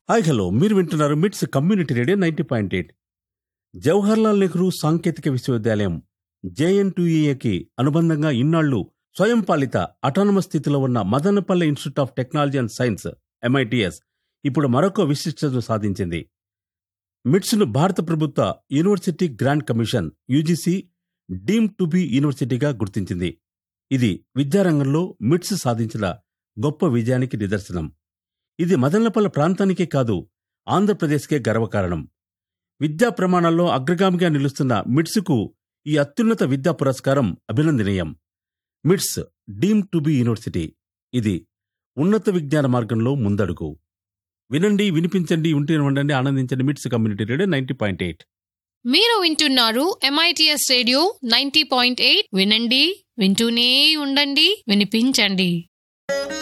hi hello మీరు వింటున్నారు MITS community radio ninety point eight Jawaharlal Nehru సాంకేతిక విశ్వవిద్యాలయం జేఎన్టీఏకి అనుబంధంగా ఇన్నాళ్లు స్వయం పాలిత అటానమస్ స్థితిలో ఉన్న Madanapalle institute of technology and science MITS ఇప్పుడు మరొక విశిష్టతను సాధించింది మిట్స్ను భారత ప్రభుత్వ university grant commission UGC deem to be యూనివర్సిటీగా గుర్తించింది ఇది విద్యారంగంలో మిట్స్ సాధించిన గొప్ప విజయానికి నిదర్శనం ఇది మదనపల్లె ప్రాంతానికే కాదు ఆంధ్రప్రదేశ్కే గర్వకారణం విద్యా ప్రమాణాల్లో అగ్రగామిగా నిలుస్తున్న మిట్స్కు ఈ అత్యున్నత విద్యా పురస్కారం అభినందనీయం మిట్స్ డీమ్ టు బి యూనివర్సిటీ ఇది ఉన్నత విజ్ఞాన మార్గంలో ముందడుగు వినండి వినిపించండి ఉంటే ఉండండి ఆనందించండి MITS community radio ninety point eight మీరు వింటున్నారు MITS radio ninety point eight వినండి వింటూనే ఉండండి వినిపించండి